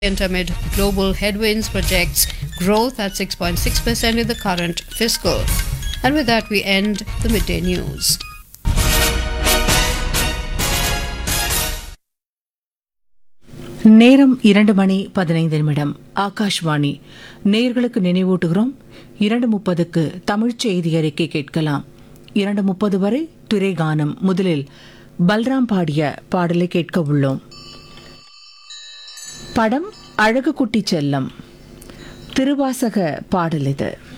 amid global headwinds projects growth at 6.6% in the current fiscal. And with that, we end the midday news. நேரம் இரண்டு மணி பதினைந்து நிமிடம் ஆகாஷ்வாணி நேர்களுக்கு நினைவூட்டுகிறோம் இரண்டு முப்பதுக்கு தமிழ்ச் செய்தி அறிக்கை கேட்கலாம் இரண்டு முப்பது வரை துரைகானம் முதலில் பல்ராம் பாடிய பாடலை கேட்க உள்ளோம் படம் அழகு குட்டி செல்லம் திருவாசக பாடல் இது